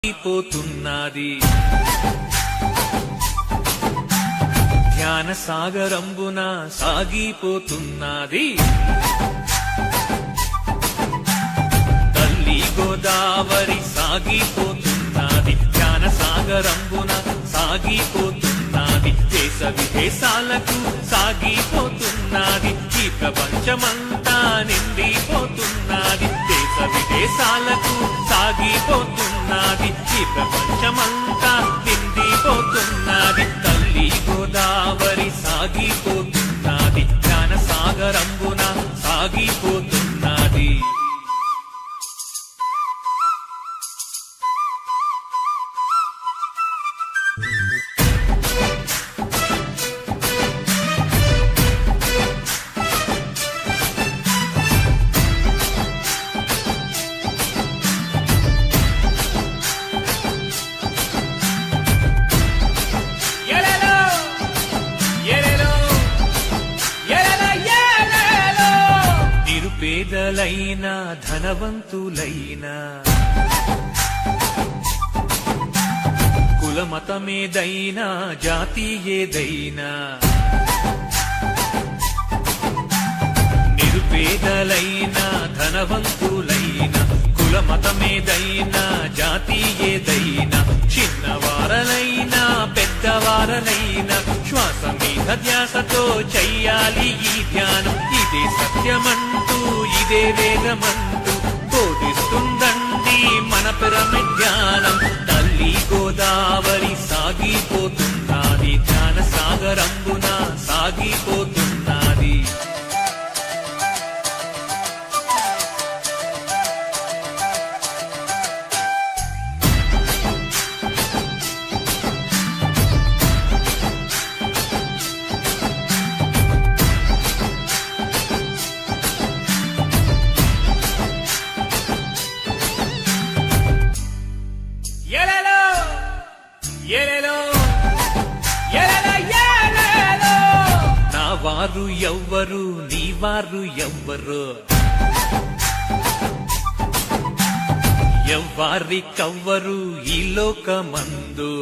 సాగిపోతున్నది ధ్యాన సాగరంబున సాగిపోతున్నది తల్లి గోదావరి సాగిపోతున్నది ధ్యాన సాగరంబున సాగిపోతున్నది దేశ విదేశాలకు సాగిపోతున్నది ఈ ప్రపంచమంతా నిండిపోతున్నది దేశ విదేశాలకు సాగిపోతున్నది ఈ ప్రపంచమంతా నిండిపోతున్నది తల్లి గోదావరి సాగిపోతున్నది జ్ఞాన సాగరంబున సాగిపోతున్నది ఎలెలో ఎలెలో ఎలెల ఎలెలో నిరుపేదలైన ధనవంతులైన కులమతమేదైనా జాతి ఏదైనా నిరుపేదలైన ధనవంతులైన కులమతమేదైనా జాతి ఏదైనా చిన్నవారలైనా పెద్దవారలైనా శ్వాస మీద ధ్యాసతో చెయ్యాలి ఈ ధ్యానం ఇదే సత్యమంటూ ఇదే వేగమంటూ బోధిస్తుందండి మన పిరమిడ్ ధ్యానం తల్లి గోదావరి సాగిపోతున్నది ధ్యాన సాగరంబున సాగిపోతున్నది ఎలెలో ఎలెలో ఎలెల ఎలెలో నా వారు ఎవ్వరు నీ వారు ఎవ్వరు ఎవ్వారి కవ్వరు ఈ లోకమందు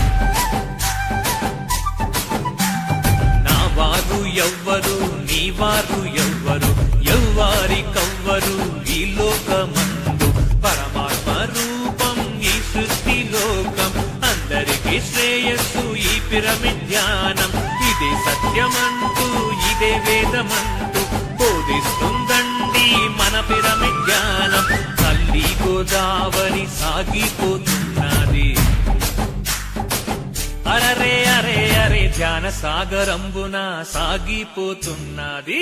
నా వారు ఎవ్వరు నీ వారు ఎవ్వరు ఎవ్వారి కవ్వరు ఈ లోకమందు పరమాత్మ రూపం ఈ సృష్టి లోకం అందరికీ శ్రేయస్సు ఈ పిరమిడ్ ధ్యానం ఇదే సత్యమంటూ ఇదే వేదమంటూ బోధిస్తుందండి మన పిరమిడ్ ధ్యానం తల్లి గోదావరి సాగిపోతున్నది అరరే అరే అరే ధ్యాన సాగరంబున సాగిపోతున్నది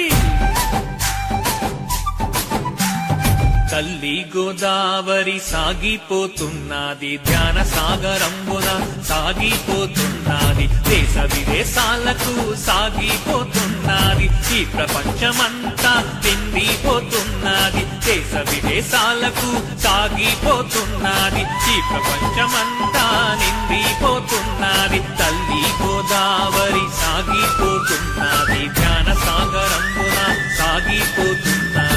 తల్లి గోదావరి సాగిపోతున్నది ధ్యాన సాగరంబున సాగిపోతున్నది దేశ విదేశాలకు సాగిపోతున్నది ఈ ప్రపంచమంతా నిండిపోతున్నది దేశ విదేశాలకు సాగిపోతున్నది ఈ ప్రపంచమంతా నిండిపోతున్నది తల్లి గోదావరి సాగిపోతున్నది ధ్యాన సాగరంబున సాగిపోతున్నది